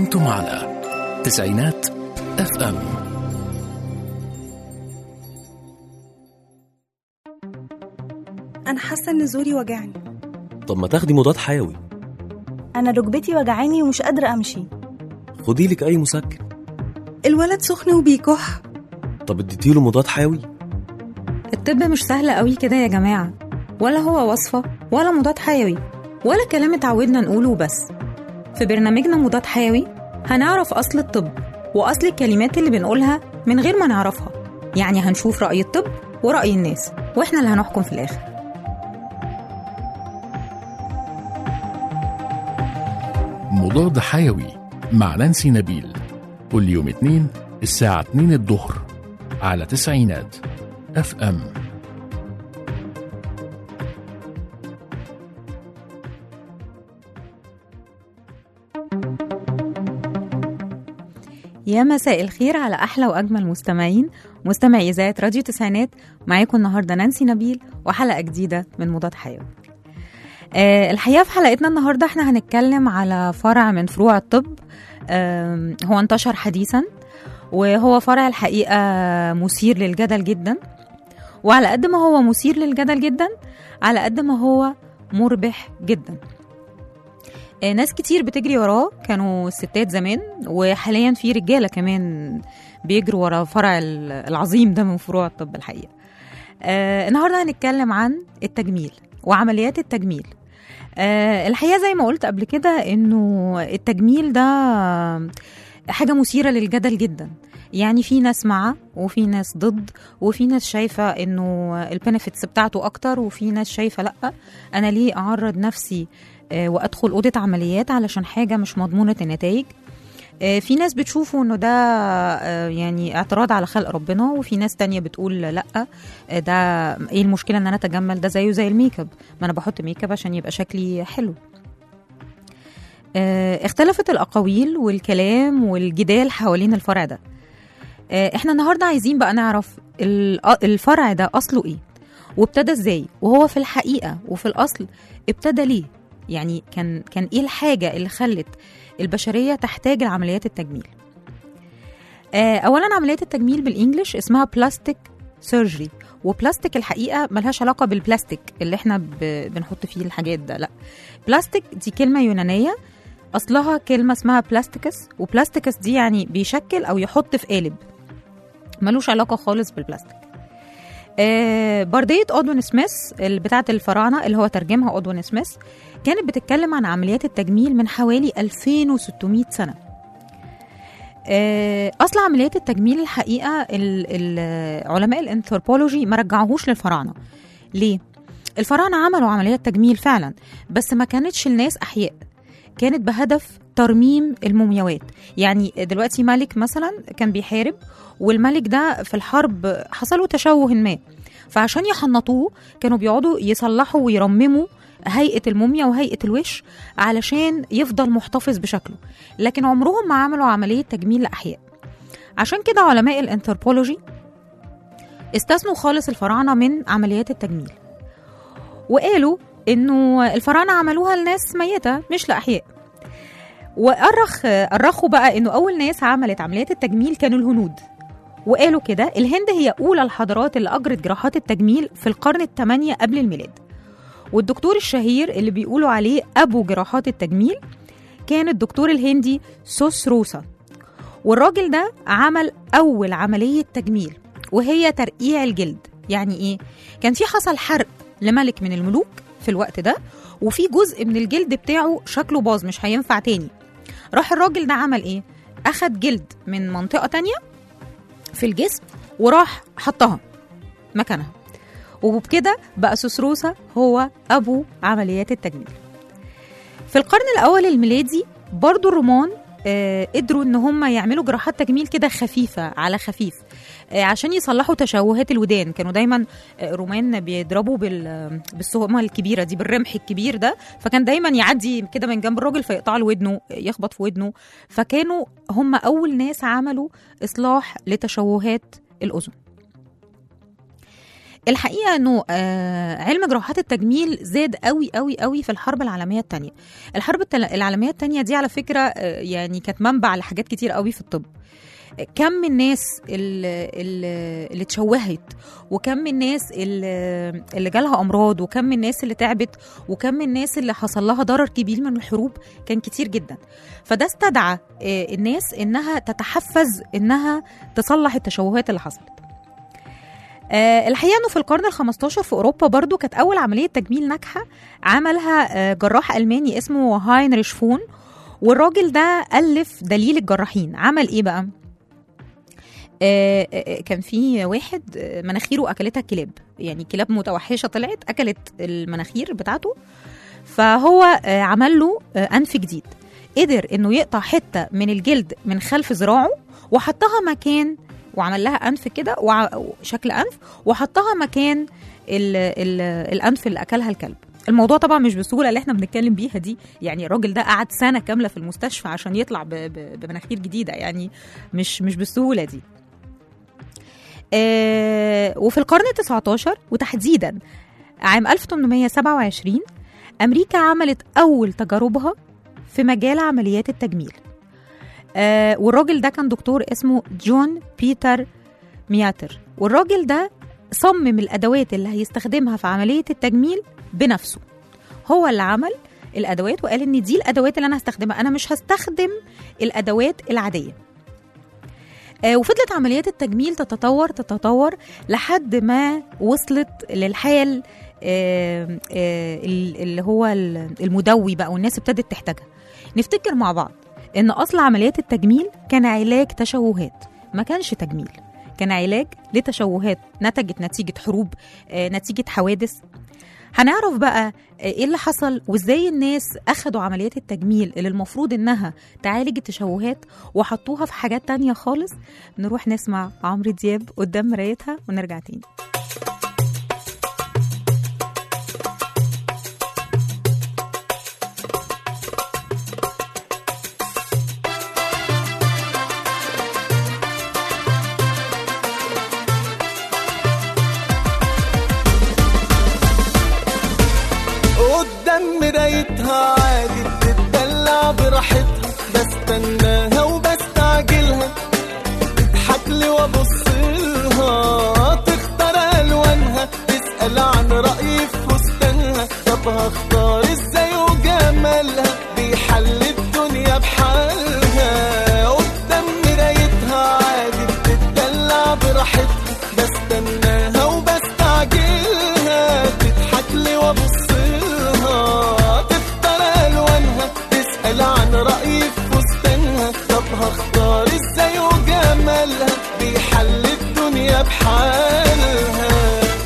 أنتم على تسعينات اف ام أنا حاسة إن زوري وجعني طب ما تاخدي مضاد حيوي أنا ركبتي وجعاني ومش قادرة أمشي خدي لك اي مسكن الولد سخن وبيكح طب اديتيله مضاد حيوي الطب مش سهل قوي كده يا جماعة ولا هو وصفة ولا مضاد حيوي ولا كلام اتعودنا نقوله وبس في برنامجنا مضاد حيوي هنعرف أصل الطب وأصل الكلمات اللي بنقولها من غير ما نعرفها يعني هنشوف رأي الطب ورأي الناس وإحنا اللي هنحكم في الآخر مضاد حيوي مع نانسي نبيل كل يوم اثنين الساعة 2 الظهر على تسعينات اف ام يا مساء الخير على أحلى وأجمل مستمعين مستمعي إذاعة راديو تسعينات معاكم النهاردة نانسي نبيل وحلقة جديدة من مضاد حيوي آه، الحقيقة في حلقتنا النهاردة احنا هنتكلم على فرع من فروع الطب آم، هو انتشر حديثا وهو فرع الحقيقة مثير للجدل جدا وعلى قد ما هو مثير للجدل جدا على قد ما هو مربح جدا آه، ناس كتير بتجري وراه كانوا الستات زمان وحاليا في رجالة كمان بيجروا ورا فرع ال- العظيم ده من فروع الطب الحقيقة آه النهاردة هنتكلم عن التجميل وعمليات التجميل آه الحقيقة زي ما قلت قبل كده انه التجميل ده حاجة مثيرة للجدل جدا يعني في ناس مع وفي ناس ضد وفي ناس شايفة انه البنفيتس بتاعته اكتر وفي ناس شايفة لا انا ليه اعرض نفسي آه، وادخل اوضه عمليات علشان حاجه مش مضمونه النتائج آه، في ناس بتشوفوا انه ده آه، يعني اعتراض على خلق ربنا وفي ناس تانية بتقول لا آه، ده ايه المشكله ان انا اتجمل ده زيه زي الميك اب ما انا بحط ميك اب عشان يبقى شكلي حلو آه، اختلفت الاقاويل والكلام والجدال حوالين الفرع ده آه، احنا النهارده عايزين بقى نعرف ال- الفرع ده اصله ايه وابتدى ازاي وهو في الحقيقه وفي الاصل ابتدى ليه يعني كان كان ايه الحاجه اللي خلت البشريه تحتاج لعمليات التجميل آه، اولا عمليات التجميل بالانجلش اسمها بلاستيك سيرجري وبلاستيك الحقيقه ملهاش علاقه بالبلاستيك اللي احنا ب- بنحط فيه الحاجات ده لا بلاستيك دي كلمه يونانيه اصلها كلمه اسمها بلاستيكس وبلاستيكس دي يعني بيشكل او يحط في قالب ملوش علاقه خالص بالبلاستيك آه، بردية أودوين سميث اللي بتاعة الفراعنة اللي هو ترجمها أودوين سميث كانت بتتكلم عن عمليات التجميل من حوالي 2600 سنة آه، أصل عمليات التجميل الحقيقة ال- ال- علماء الانثروبولوجي ما رجعوهوش للفراعنة ليه؟ الفراعنة عملوا عمليات تجميل فعلا بس ما كانتش الناس أحياء كانت بهدف ترميم المومياوات يعني دلوقتي ملك مثلا كان بيحارب والملك ده في الحرب حصل له تشوه ما فعشان يحنطوه كانوا بيقعدوا يصلحوا ويرمموا هيئة الموميا وهيئة الوش علشان يفضل محتفظ بشكله لكن عمرهم ما عملوا عملية تجميل لأحياء عشان كده علماء الانثروبولوجي استثنوا خالص الفراعنة من عمليات التجميل وقالوا انه الفراعنة عملوها لناس ميتة مش لأحياء وأرخ أرخوا بقى انه أول ناس عملت عمليات التجميل كانوا الهنود وقالوا كده الهند هي أولى الحضارات اللي أجرت جراحات التجميل في القرن الثمانية قبل الميلاد والدكتور الشهير اللي بيقولوا عليه أبو جراحات التجميل كان الدكتور الهندي سوسروسا والراجل ده عمل أول عملية تجميل وهي ترقيع الجلد يعني إيه؟ كان في حصل حرق لملك من الملوك في الوقت ده وفي جزء من الجلد بتاعه شكله باظ مش هينفع تاني راح الراجل ده عمل إيه؟ أخد جلد من منطقة تانية في الجسم وراح حطها مكانها وبكده بقى سوسروسا هو أبو عمليات التجميل في القرن الأول الميلادي برضو الرومان آه، قدروا ان هم يعملوا جراحات تجميل كده خفيفه على خفيف آه، عشان يصلحوا تشوهات الودان كانوا دايما آه، الرومان بيضربوا بال بالسهمه الكبيره دي بالرمح الكبير ده فكان دايما يعدي كده من جنب الراجل فيقطع له ودنه يخبط في ودنه فكانوا هم اول ناس عملوا اصلاح لتشوهات الاذن الحقيقه انه آه، علم جراحات التجميل زاد قوي قوي قوي في الحرب العالميه الثانيه الحرب التل- العالميه الثانيه دي على فكره آه، يعني كانت منبع لحاجات كتير قوي في الطب كم الناس اللي, اللي اللي اتشوهت وكم الناس اللي, اللي جالها امراض وكم الناس اللي تعبت وكم الناس اللي حصل لها ضرر كبير من الحروب كان كتير جدا فده استدعى آه، الناس انها تتحفز انها تصلح التشوهات اللي حصلت آه، الحقيقه انه في القرن ال15 في اوروبا برضو كانت اول عمليه تجميل ناجحه عملها آه، جراح الماني اسمه هاينريش فون والراجل ده الف دليل الجراحين عمل ايه بقى آه، آه، كان في واحد آه، مناخيره اكلتها كلاب يعني كلاب متوحشه طلعت اكلت المناخير بتاعته فهو آه، عمل له آه، انف جديد قدر انه يقطع حته من الجلد من خلف ذراعه وحطها مكان وعمل لها انف كده وع- شكل انف وحطها مكان ال ال الانف اللي اكلها الكلب الموضوع طبعا مش بالسهوله اللي احنا بنتكلم بيها دي يعني الراجل ده قعد سنه كامله في المستشفى عشان يطلع ب- ب- بمناخير جديده يعني مش مش بالسهوله دي آه وفي القرن ال19 وتحديدا عام 1827 امريكا عملت اول تجاربها في مجال عمليات التجميل آه والراجل ده كان دكتور اسمه جون بيتر مياتر والراجل ده صمم الادوات اللي هيستخدمها في عمليه التجميل بنفسه هو اللي عمل الادوات وقال ان دي الادوات اللي انا هستخدمها انا مش هستخدم الادوات العاديه آه، وفضلت عمليات التجميل تتطور تتطور لحد ما وصلت للحال آه، آه، ال- اللي هو ال- المدوي بقى والناس ابتدت تحتاجها نفتكر مع بعض ان اصل عمليات التجميل كان علاج تشوهات ما كانش تجميل كان علاج لتشوهات نتجت نتيجة حروب آه، نتيجة حوادث هنعرف بقى آه، ايه اللي حصل وازاي الناس اخدوا عمليات التجميل اللي المفروض انها تعالج التشوهات وحطوها في حاجات تانية خالص نروح نسمع عمرو دياب قدام مرايتها ونرجع تاني قدام مرايتها عادي بتدلع براحتها بستناها وبستعجلها تضحك لي وابص لها تختار الوانها تسال عن رايي في فستانها طب هختار ازاي وجمالها بيحل الدنيا بحالها قدام مرايتها عادي بتدلع براحتها بستناها وبستعجلها تضحك لي وابص لها تختار الوانها تسال عن رايي في فستانها طب هختار ازاي وجمالها بيحل الدنيا بحالها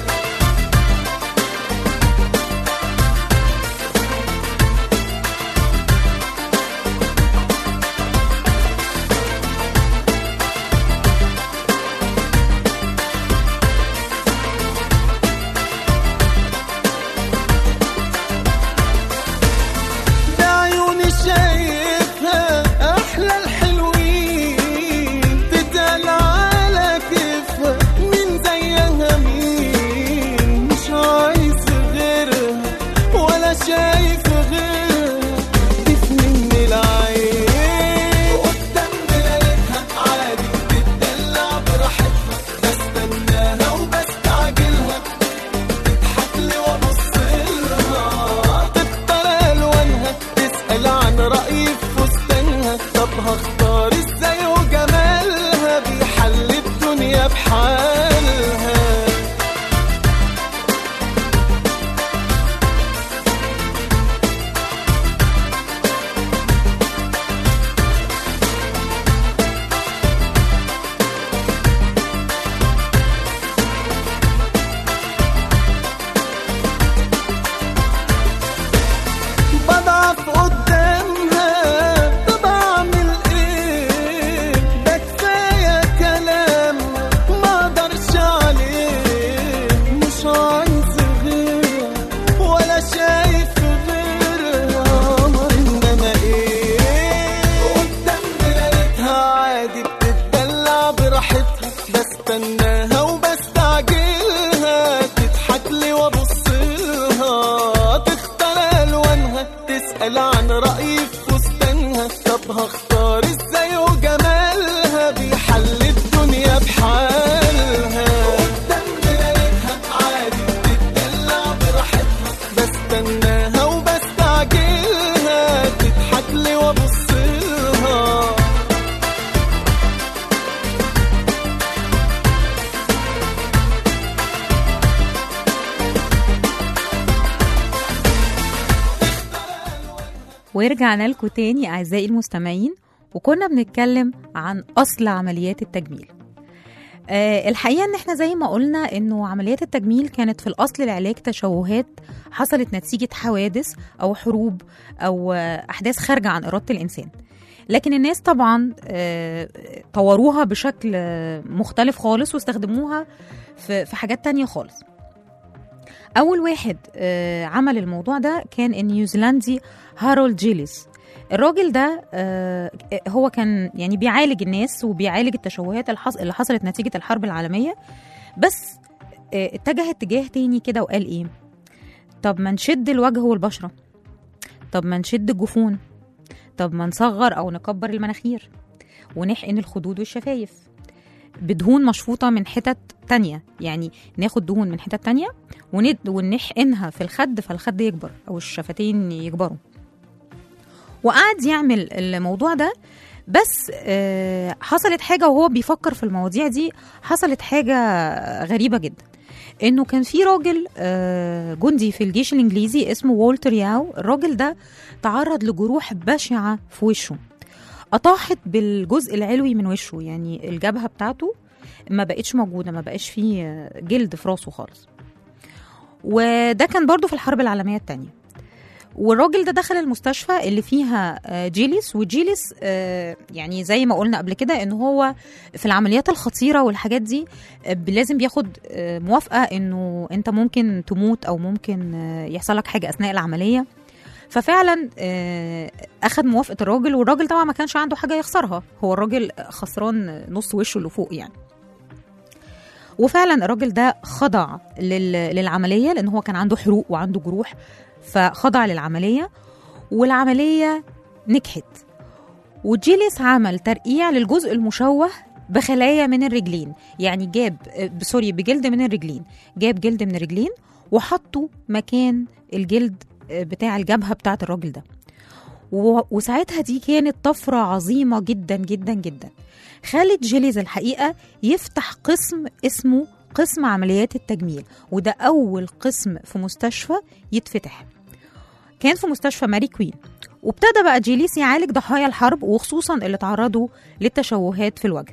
بعيوني شايفها احلى الحلوين تتقال على كيفها مين زيها مين مش عايز غيرها ولا شايف غيرها تفنن العين قدام مرايتها عادي بتدلع براحتها بستناها وبستعجلها تضحك لي وابص لها تختار الوانها تسال عن رايي في فستانها طب هختار ازاي وجمالها بيحل الدنيا بحالها بضعف قدامها طب اعمل ايه ده كفايه كلام ما اقدرش عليه مش عايز غيرها ولا شايف غيرها انما ايه قدام مرايتها عادي بتدلع براحتها بستناها وبستعجلها نار ازاي وجمالها بيحل الدنيا بحالها قدام مرايتها عادي بتدلع براحتها بستناها وبستعجلها تضحك لي وابص لها ورجعنا لكم تاني أعزائي المستمعين وكنا بنتكلم عن أصل عمليات التجميل آه الحقيقة إن إحنا زي ما قلنا إنه عمليات التجميل كانت في الأصل لعلاج تشوهات حصلت نتيجة حوادث أو حروب أو آه أحداث خارجة عن إرادة الإنسان لكن الناس طبعا آه طوروها بشكل آه مختلف خالص واستخدموها في في حاجات تانية خالص أول واحد آه عمل الموضوع ده كان النيوزيلندي هارولد جيليس الراجل ده آه، هو كان يعني بيعالج الناس وبيعالج التشوهات الحص- اللي حصلت نتيجة الحرب العالمية بس آه، اتجه اتجاه تاني كده وقال ايه طب ما نشد الوجه والبشرة طب ما نشد الجفون طب ما نصغر او نكبر المناخير ونحقن الخدود والشفايف بدهون مشفوطة من حتت تانية يعني ناخد دهون من حتت تانية وند ونحقنها في الخد فالخد يكبر أو الشفتين يكبروا وقعد يعمل الموضوع ده بس آه، حصلت حاجة وهو بيفكر في المواضيع دي حصلت حاجة غريبة جدا انه كان في راجل آه، جندي في الجيش الانجليزي اسمه والتر ياو الراجل ده تعرض لجروح بشعة في وشه أطاحت بالجزء العلوي من وشه يعني الجبهة بتاعته ما بقتش موجودة ما بقاش فيه جلد في راسه خالص وده كان برضو في الحرب العالمية التانية والراجل ده دخل المستشفى اللي فيها آه، جيليس وجيليس آه، يعني زي ما قلنا قبل كده ان هو في العمليات الخطيره والحاجات دي آه، لازم بياخد آه، موافقه انه انت ممكن تموت او ممكن آه، يحصل لك حاجه اثناء العمليه ففعلا آه، اخد موافقه الراجل والراجل طبعا ما كانش عنده حاجه يخسرها هو الراجل خسران نص وشه اللي فوق يعني وفعلا الراجل ده خضع لل- للعمليه لان هو كان عنده حروق وعنده جروح فخضع للعمليه والعمليه نجحت وجيليس عمل ترقيع للجزء المشوه بخلايا من الرجلين يعني جاب آه، سوري بجلد من الرجلين جاب جلد من الرجلين وحطه مكان الجلد آه، بتاع الجبهه بتاعه الراجل ده و- وساعتها دي كانت طفرة عظيمة جدا جدا جدا خالد جيليز الحقيقة يفتح قسم اسمه قسم عمليات التجميل وده أول قسم في مستشفى يتفتح كان في مستشفى ماري كوين وابتدى بقى جيليس يعالج ضحايا الحرب وخصوصا اللي تعرضوا للتشوهات في الوجه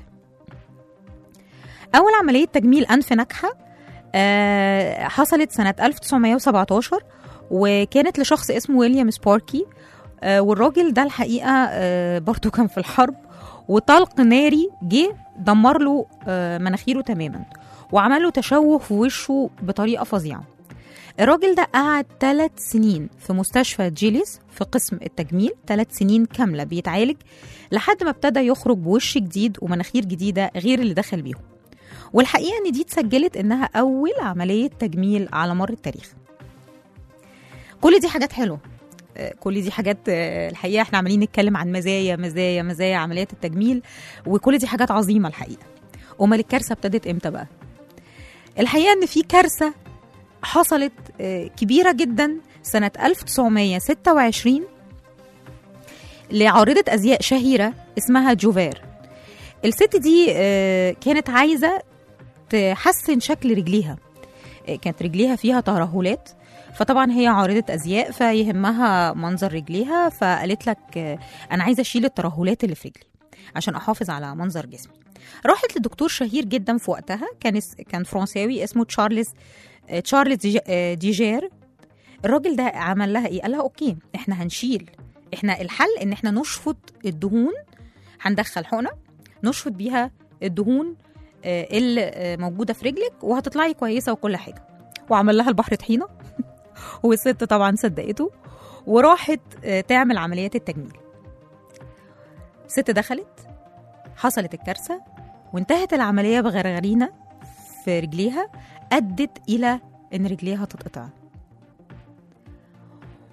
أول عملية تجميل أنف ناجحة آه، حصلت سنة 1917 وكانت لشخص اسمه ويليام سباركي آه، والراجل ده الحقيقة آه، برضو كان في الحرب وطلق ناري جه دمر له آه، مناخيره تماما وعمل له تشوه في وشه بطريقة فظيعة الراجل ده قعد ثلاث سنين في مستشفى جيليس في قسم التجميل ثلاث سنين كاملة بيتعالج لحد ما ابتدى يخرج بوش جديد ومناخير جديدة غير اللي دخل بيهم والحقيقة ان دي اتسجلت انها اول عملية تجميل على مر التاريخ كل دي حاجات حلوة آه، كل دي حاجات آه، الحقيقة احنا عمالين نتكلم عن مزايا مزايا مزايا عمليات التجميل وكل دي حاجات عظيمة الحقيقة امال الكارثة ابتدت امتى بقى الحقيقة ان في كارثة حصلت آه، كبيرة جدا سنة 1926 لعارضة أزياء شهيرة اسمها جوفير الست دي آه، كانت عايزة تحسن شكل رجليها آه، كانت رجليها فيها ترهلات فطبعا هي عارضة أزياء فيهمها منظر رجليها فقالت لك آه، أنا عايزة أشيل الترهلات اللي في رجلي عشان أحافظ على منظر جسمي راحت لدكتور شهير جدا في وقتها كان اس- كان فرنساوي اسمه تشارلز آه، تشارلز ديج- آه، ديجير الراجل ده عمل لها ايه قال لها اوكي احنا هنشيل احنا الحل ان احنا نشفط الدهون هندخل حقنه نشفط بيها الدهون آه، اللي آه، موجوده في رجلك وهتطلعي كويسه وكل حاجه وعمل لها البحر طحينه والست طبعا صدقته وراحت آه، تعمل عمليات التجميل الست دخلت حصلت الكارثه وانتهت العمليه بغرغرينه في رجليها ادت الى ان رجليها تتقطع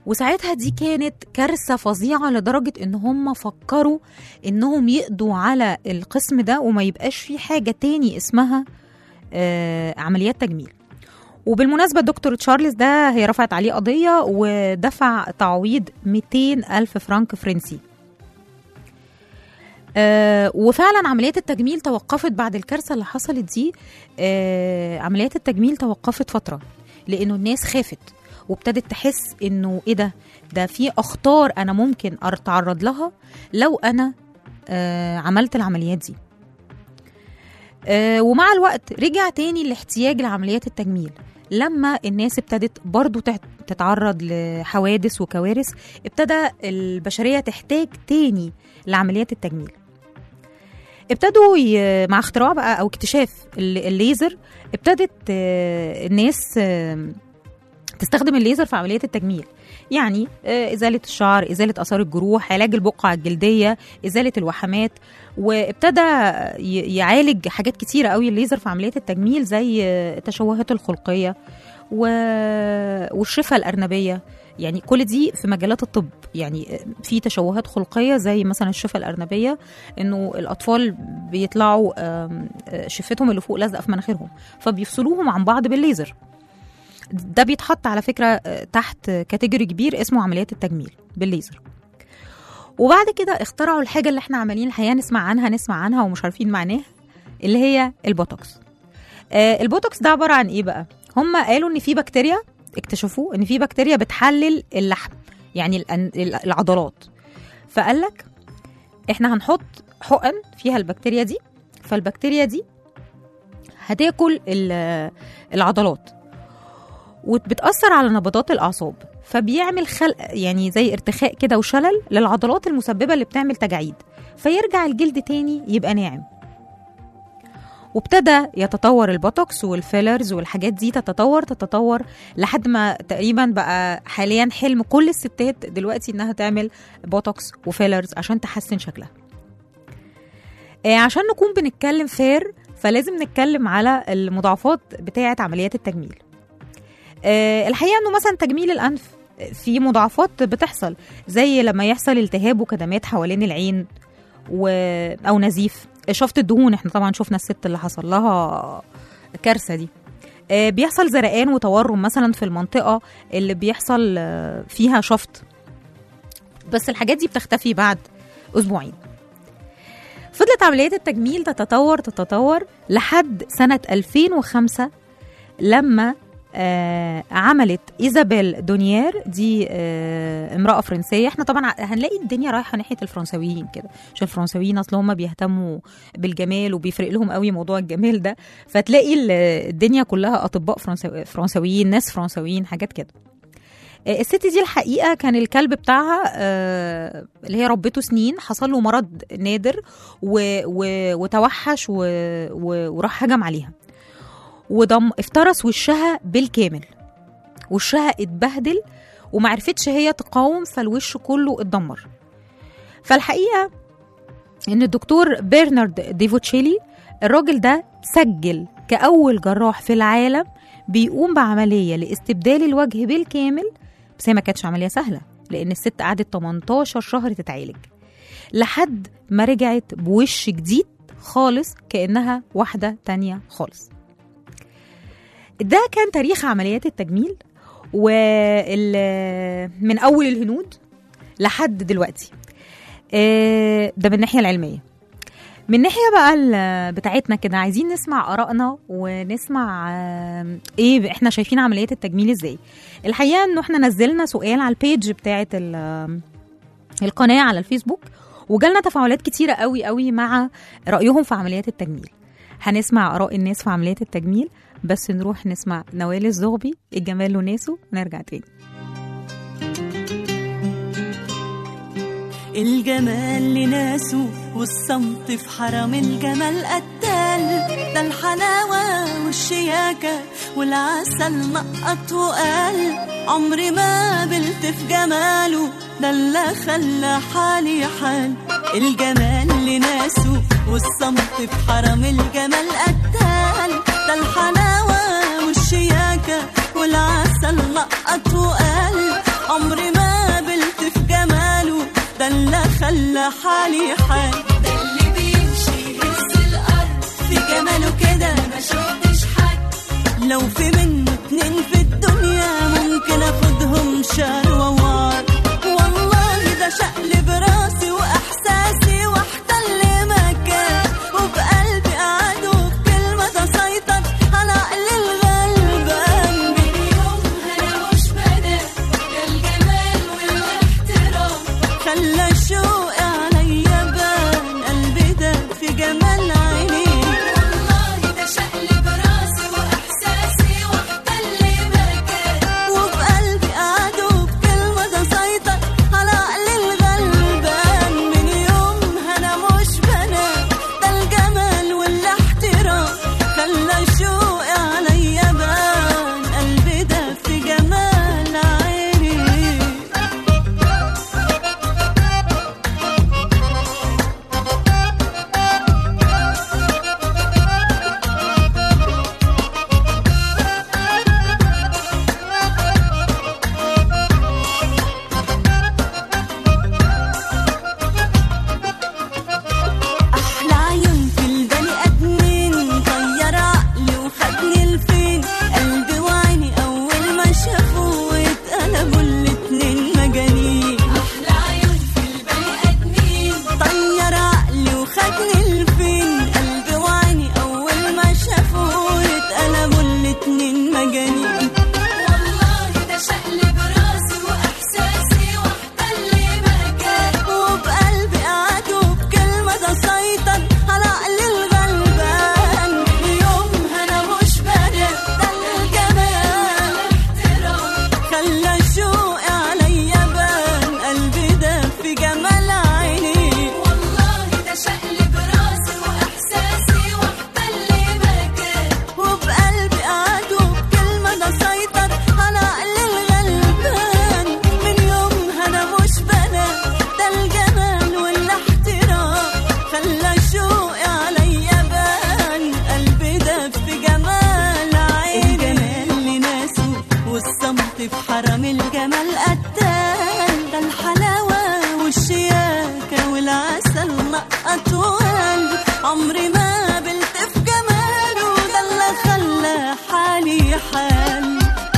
وساعتها دي كانت كارثة فظيعة لدرجة ان هم فكروا انهم يقضوا على القسم ده وما يبقاش في حاجة تاني اسمها آه عمليات تجميل وبالمناسبة دكتور تشارلز ده هي رفعت عليه قضية ودفع تعويض 200 ألف فرنك فرنسي آه وفعلا عمليات التجميل توقفت بعد الكارثة اللي حصلت دي آه عمليات التجميل توقفت فترة لأنه الناس خافت وابتدت تحس انه ايه ده ده في اخطار انا ممكن اتعرض لها لو انا آه عملت العمليات دي آه ومع الوقت رجع تاني الاحتياج لعمليات التجميل لما الناس ابتدت برضو تع- تتعرض لحوادث وكوارث ابتدى البشرية تحتاج تاني لعمليات التجميل ابتدوا ي... مع اختراع بقى او اكتشاف ال- الليزر ابتدت آه، الناس آه، تستخدم الليزر في عمليات التجميل يعني آه، إزالة الشعر إزالة آثار الجروح علاج البقع الجلدية إزالة الوحمات وابتدى ي- يعالج حاجات كتيرة قوي الليزر في عمليات التجميل زي آه، التشوهات الخلقية و- والشفة الأرنبية يعني كل دي في مجالات الطب يعني في تشوهات خلقية زي مثلا الشفة الأرنبية إنه الأطفال بيطلعوا آم، آه، شفتهم اللي فوق لازقة في مناخيرهم فبيفصلوهم عن بعض بالليزر ده بيتحط على فكره آه، تحت كاتيجوري كبير اسمه عمليات التجميل بالليزر وبعد كده اخترعوا الحاجه اللي احنا عمالين الحقيقه نسمع عنها نسمع عنها ومش عارفين معناها اللي هي البوتوكس آه البوتوكس ده عباره عن ايه بقى هم قالوا ان في بكتيريا اكتشفوه ان في بكتيريا بتحلل اللحم يعني الأن- العضلات فقال لك احنا هنحط حقن فيها البكتيريا دي فالبكتيريا دي هتاكل ال- العضلات وبتأثر على نبضات الأعصاب فبيعمل خلق يعني زي ارتخاء كده وشلل للعضلات المسببة اللي بتعمل تجاعيد فيرجع الجلد تاني يبقى ناعم وابتدى يتطور البوتوكس والفيلرز والحاجات دي تتطور تتطور لحد ما تقريبا بقى حاليا حلم كل الستات دلوقتي انها تعمل بوتوكس وفيلرز عشان تحسن شكلها آه، عشان نكون بنتكلم فير فلازم نتكلم على المضاعفات بتاعة عمليات التجميل آه، الحقيقه انه مثلا تجميل الانف في مضاعفات بتحصل زي لما يحصل التهاب وكدمات حوالين العين و... او نزيف شفط الدهون احنا طبعا شفنا الست اللي حصل لها كارثه دي آه، بيحصل زرقان وتورم مثلا في المنطقه اللي بيحصل آه، فيها شفط بس الحاجات دي بتختفي بعد اسبوعين فضلت عمليات التجميل تتطور تتطور لحد سنه 2005 لما آه عملت ايزابيل دونيير دي آه امراه فرنسيه احنا طبعا ع- هنلاقي الدنيا رايحه ناحيه الفرنساويين كده عشان الفرنساويين اصل هم بيهتموا بالجمال وبيفرق لهم قوي موضوع الجمال ده فتلاقي ال- الدنيا كلها اطباء فرنسا- فرنساويين ناس فرنساويين حاجات كده آه، الست دي الحقيقه كان الكلب بتاعها آه، اللي هي ربته سنين حصل له مرض نادر و و وتوحش و و وراح هجم عليها وضم افترس وشها بالكامل وشها اتبهدل ومعرفتش هي تقاوم فالوش كله اتدمر فالحقيقه ان الدكتور برنارد ديفوتشيلي الراجل ده سجل كأول جراح في العالم بيقوم بعملية لاستبدال الوجه بالكامل بس هي ما كانتش عملية سهلة لأن الست قعدت 18 شهر تتعالج لحد ما رجعت بوش جديد خالص كأنها واحدة تانية خالص ده كان تاريخ عمليات التجميل وال من اول الهنود لحد دلوقتي آه، ده من الناحيه العلميه من ناحيه بقى ال- بتاعتنا كده عايزين نسمع ارائنا ونسمع آه، ايه احنا شايفين عمليات التجميل ازاي الحقيقه انه احنا نزلنا سؤال على البيج بتاعه ال- القناه على الفيسبوك وجالنا تفاعلات كتيره قوي قوي مع رايهم في عمليات التجميل هنسمع اراء الناس في عمليات التجميل بس نروح نسمع نوال الزغبي الجمال وناسه ونرجع تاني الجمال لناسه والصمت في حرم الجمال قتال ده الحلاوة والشياكة والعسل نقط وقال عمري ما قبلت في جماله ده اللي خلى حالي حال الجمال لناسه والصمت في حرم الجمال قتال ده الحلاوة والشياكة والعسل نقط وقال عمري ما خلى حالي حال ده اللي بيمشي يهز الأرض في جماله كده ما شفتش حد لو في منه اتنين في الدنيا ممكن اخدهم شهر ووار والله ده شقلب راسي واحساسي واحتل مكان وبقلبي قعد وبكلمة تسيطر على عقل الغلبان من يومها انا مش بنام ده الجمال والاحترام خلى شوقي عليا بان قلبي ده في جمال عينيه والله ده شقلب راسي واحساسي واحتل مكان وبقلبي قعد وبكلمة تسيطر على عقل الغلبان من يومها انا مش بنام ده الجمال والاحترام خلى شوقي عليا بان قلبي ده في جمال عينيه أحلى عيون في البني آدمين طير عقلي وخدني لفين قلبي وعيني أول ما شافوه اتقلبوا الاتنين مجانين أحلى عيون في البني آدمين طير عقلي وخدني لفين قلبي وعيني أول ما شافوه اتقلبوا الاتنين مجانين والله ده شقلب راسي وإحساسي واحتل مكان وبقلبي قعد وبكلمة تسيطر على عقل الغلبان يومها أنا مش بنام ده الجمال احترام خلى شوقي عليا بان قلبي ده في جمال عيني والله ده شقلب راسي وإحساسي واحتل مكان وبقلبي قعد وبكلمة تسيطر على عقل الغلبان من يومها أنا مش بنام ده الجمال والاحترام خلى شوقي عليا بان قلبي ده في جمال عيني الجمال لناسه والصمت في حرم الجمال قتال ده الحلاوة والشياكة والعسل نقط وقلب عمري ما قابلت في جماله ده اللي خلى حالي حال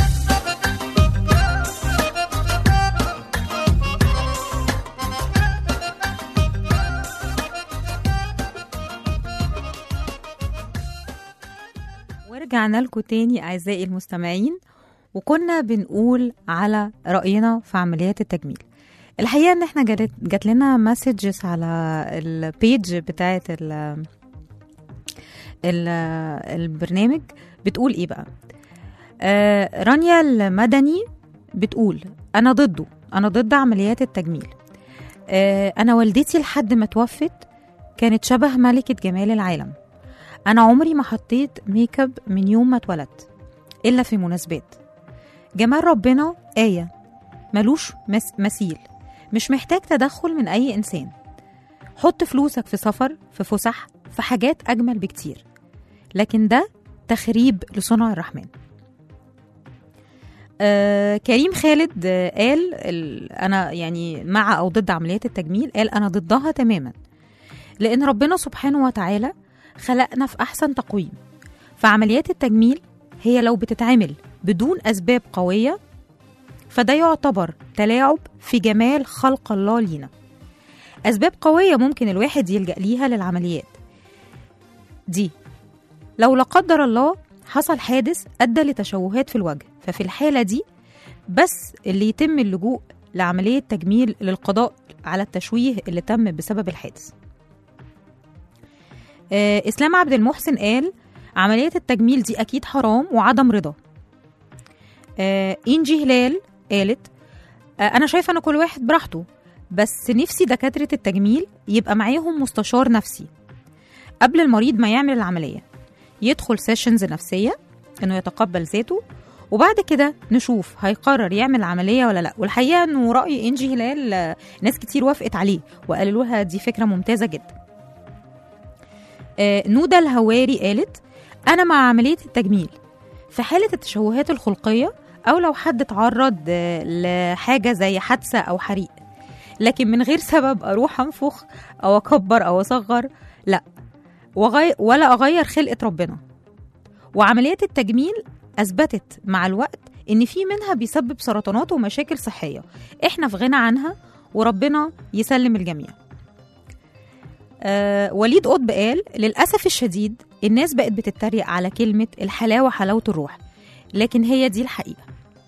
ورجعنا لكم تاني أعزائي المستمعين وكنا بنقول على رأينا في عمليات التجميل الحقيقة إن إحنا جات جات لنا مسجز على البيج بتاعة ال ال البرنامج بتقول إيه بقى آه رانيا المدني بتقول أنا ضده أنا ضد عمليات التجميل آه أنا والدتي لحد ما توفت كانت شبه ملكة جمال العالم أنا عمري ما حطيت ميك اب من يوم ما اتولدت إلا في مناسبات جمال ربنا آية ملوش مس مثيل مش محتاج تدخل من أي إنسان حط فلوسك في سفر في فسح في حاجات أجمل بكتير لكن ده تخريب لصنع الرحمن آه كريم خالد آه قال ال- أنا يعني مع أو ضد عمليات التجميل قال أنا ضدها تماما لأن ربنا سبحانه وتعالى خلقنا في أحسن تقويم فعمليات التجميل هي لو بتتعمل بدون أسباب قوية فده يعتبر تلاعب في جمال خلق الله لينا أسباب قوية ممكن الواحد يلجأ ليها للعمليات دي لو لا قدر الله حصل حادث أدى لتشوهات في الوجه ففي الحالة دي بس اللي يتم اللجوء لعملية تجميل للقضاء على التشويه اللي تم بسبب الحادث آه، اسلام عبد المحسن قال عمليه التجميل دي اكيد حرام وعدم رضا آه، انجي هلال قالت آه، انا شايفه ان كل واحد براحته بس نفسي دكاتره التجميل يبقى معاهم مستشار نفسي قبل المريض ما يعمل العمليه يدخل سيشنز نفسيه انه يتقبل ذاته وبعد كده نشوف هيقرر يعمل عملية ولا لا والحقيقة انه رأي انجي هلال آه، ناس كتير وافقت عليه وقالوا لها دي فكرة ممتازة جدا آه، نودا الهواري قالت أنا مع عملية التجميل في حالة التشوهات الخلقية أو لو حد اتعرض آه، لحاجة زي حادثة أو حريق لكن من غير سبب اروح انفخ او اكبر او اصغر لا وغي ولا اغير خلقه ربنا وعمليات التجميل اثبتت مع الوقت ان في منها بيسبب سرطانات ومشاكل صحيه احنا في غنى عنها وربنا يسلم الجميع آه وليد قطب قال للاسف الشديد الناس بقت بتتريق على كلمه الحلاوه حلاوه الروح لكن هي دي الحقيقه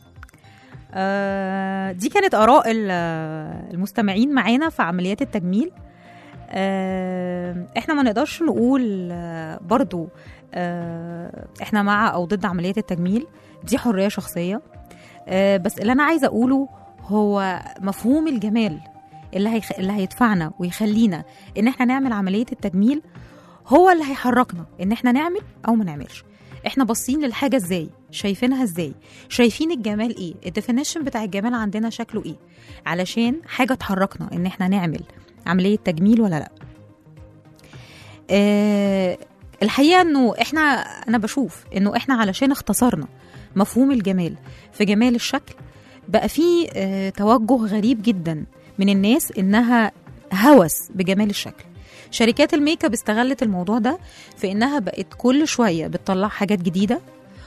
آه دي كانت اراء ال- المستمعين معانا في عمليات التجميل آه احنا ما نقدرش نقول آه برضو آه احنا مع او ضد عمليات التجميل دي حريه شخصيه آه بس اللي انا عايزه اقوله هو مفهوم الجمال اللي هيخ... اللي هيدفعنا ويخلينا ان احنا نعمل عمليه التجميل هو اللي هيحركنا ان احنا نعمل او ما نعملش احنا باصين للحاجه ازاي شايفينها ازاي شايفين الجمال ايه الديفينيشن بتاع الجمال عندنا شكله ايه علشان حاجه تحركنا ان احنا نعمل عمليه تجميل ولا لا آه الحقيقه انه احنا انا بشوف انه احنا علشان اختصرنا مفهوم الجمال في جمال الشكل بقى في آه توجه غريب جدا من الناس انها هوس بجمال الشكل شركات الميك اب استغلت الموضوع ده في انها بقت كل شويه بتطلع حاجات جديده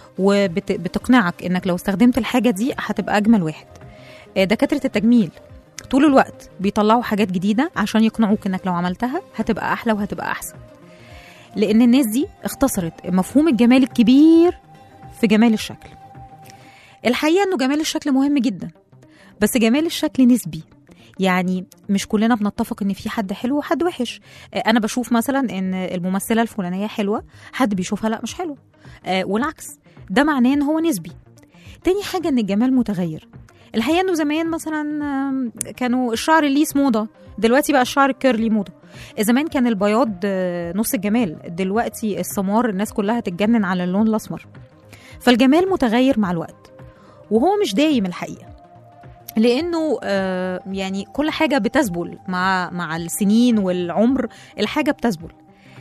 وبتقنعك انك لو استخدمت الحاجه دي هتبقى اجمل واحد آه، دكاتره التجميل طول الوقت بيطلعوا حاجات جديده عشان يقنعوك انك لو عملتها هتبقى احلى وهتبقى احسن لان الناس دي اختصرت مفهوم الجمال الكبير في جمال الشكل الحقيقه انه جمال الشكل مهم جدا بس جمال الشكل نسبي يعني مش كلنا بنتفق ان في حد حلو وحد وحش آه، انا بشوف مثلا ان الممثله الفلانيه حلوه حد بيشوفها لا مش حلوه آه، والعكس ده معناه ان هو نسبي تاني حاجه ان الجمال متغير الحقيقه انه زمان مثلا آم، كانوا الشعر الليس موضه دلوقتي بقى الشعر الكيرلي موضه زمان كان البياض آه، نص الجمال دلوقتي السمار الناس كلها تتجنن على اللون الاسمر فالجمال متغير مع الوقت وهو مش دايم الحقيقه لانه آه، يعني كل حاجه بتذبل مع مع السنين والعمر الحاجه بتذبل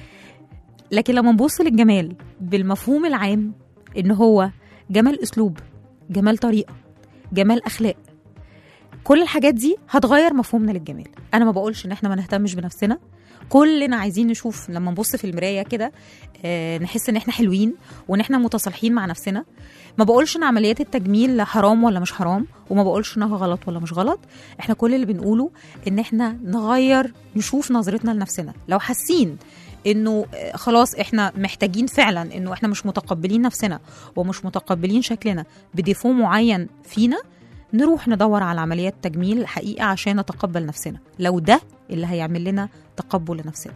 لكن لما نبص للجمال بالمفهوم العام ان هو جمال اسلوب جمال طريقه جمال اخلاق كل الحاجات دي هتغير مفهومنا للجمال انا ما بقولش ان احنا ما نهتمش بنفسنا كلنا عايزين نشوف لما نبص في المرايه كده آه، نحس ان احنا حلوين وان احنا متصالحين مع نفسنا ما بقولش ان عمليات التجميل حرام ولا مش حرام وما بقولش انها غلط ولا مش غلط احنا كل اللي بنقوله ان احنا نغير نشوف نظرتنا لنفسنا لو حاسين انه آه، خلاص احنا محتاجين فعلا انه احنا مش متقبلين نفسنا ومش متقبلين شكلنا بديفو معين فينا نروح ندور على عمليات تجميل حقيقة عشان نتقبل نفسنا لو ده اللي هيعمل لنا تقبل لنفسنا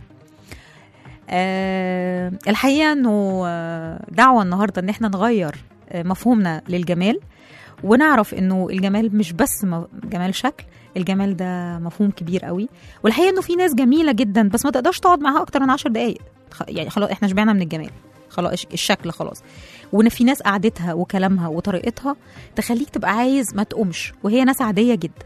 أه الحقيقة انه آه، دعوة النهاردة ان احنا نغير آه، مفهومنا للجمال ونعرف انه الجمال مش بس م- جمال شكل الجمال ده مفهوم كبير قوي والحقيقه انه في ناس جميله جدا بس ما تقدرش تقعد معاها اكتر من عشر دقائق خ- يعني خلاص احنا شبعنا من الجمال خلاص الشكل خلاص وان في ناس قعدتها وكلامها وطريقتها تخليك تبقى عايز ما تقومش وهي ناس عاديه جدا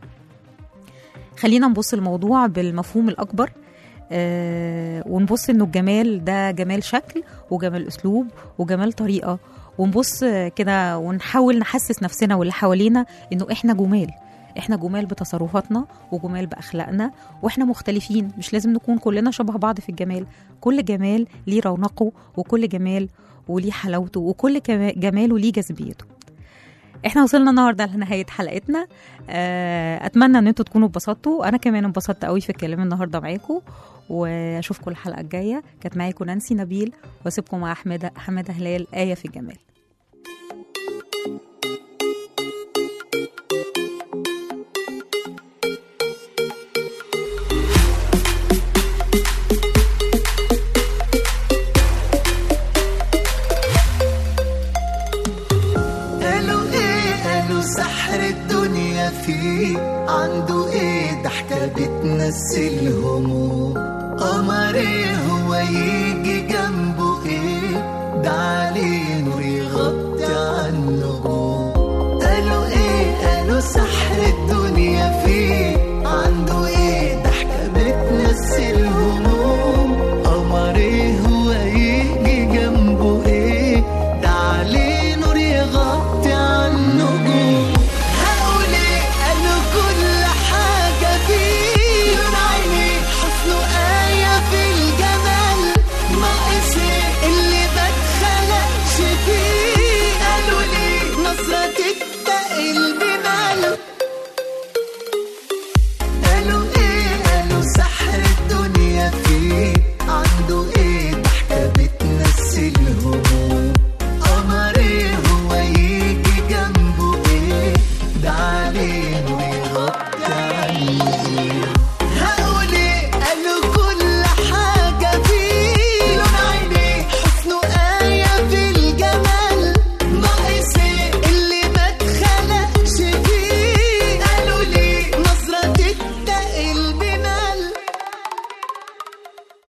خلينا نبص الموضوع بالمفهوم الاكبر آه ونبص انه الجمال ده جمال شكل وجمال اسلوب وجمال طريقه ونبص كده ونحاول نحسس نفسنا واللي حوالينا انه احنا جمال احنا جمال بتصرفاتنا وجمال باخلاقنا واحنا مختلفين مش لازم نكون كلنا شبه بعض في الجمال كل جمال ليه رونقه وكل جمال وليه حلاوته وكل كما- جمال وليه جاذبيته احنا وصلنا النهارده لنهايه حلقتنا آه، اتمنى ان انتوا تكونوا اتبسطتوا انا كمان انبسطت قوي في الكلام النهارده معاكم واشوفكم الحلقه الجايه كانت معاكم نانسي نبيل واسيبكم مع حماده حماده هلال ايه في الجمال قالوا ايه قالوا سحر الدنيا فيه عنده ايه ضحكة بتنسي الهموم قمر ايه هو يجي جنبه ايه ده